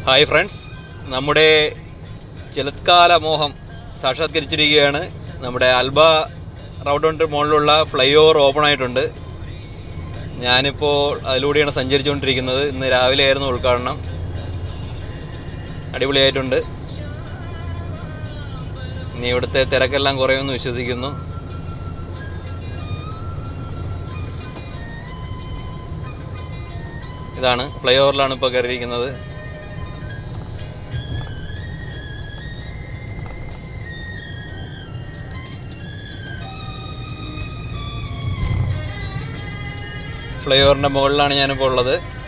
hi friends നമ്മുടെ ചിലത്കാല മോഹം സാക്ഷാത്കരിച്ചിരിക്കുകയാണ് നമ്മുടെ അൽബ റൗഡോണ്ട് മുകളിലുള്ള ഫ്ലൈ ഓവർ ഓപ്പൺ ആയിട്ടുണ്ട് ഞാനിപ്പോൾ അതിലൂടെയാണ് സഞ്ചരിച്ചുകൊണ്ടിരിക്കുന്നത് ഇന്ന് രാവിലെ ആയിരുന്നു ഉദ്ഘാടനം അടിപൊളിയായിട്ടുണ്ട് ഇനി ഇവിടുത്തെ തിരക്കെല്ലാം കുറയുമെന്ന് വിശ്വസിക്കുന്നു ഇതാണ് ഫ്ലൈ ഓവറിലാണ് ഇപ്പോൾ കയറിയിരിക്കുന്നത് ഫ്ലൈ ഓവറിൻ്റെ മുകളിലാണ് ഞാനിപ്പോൾ ഉള്ളത്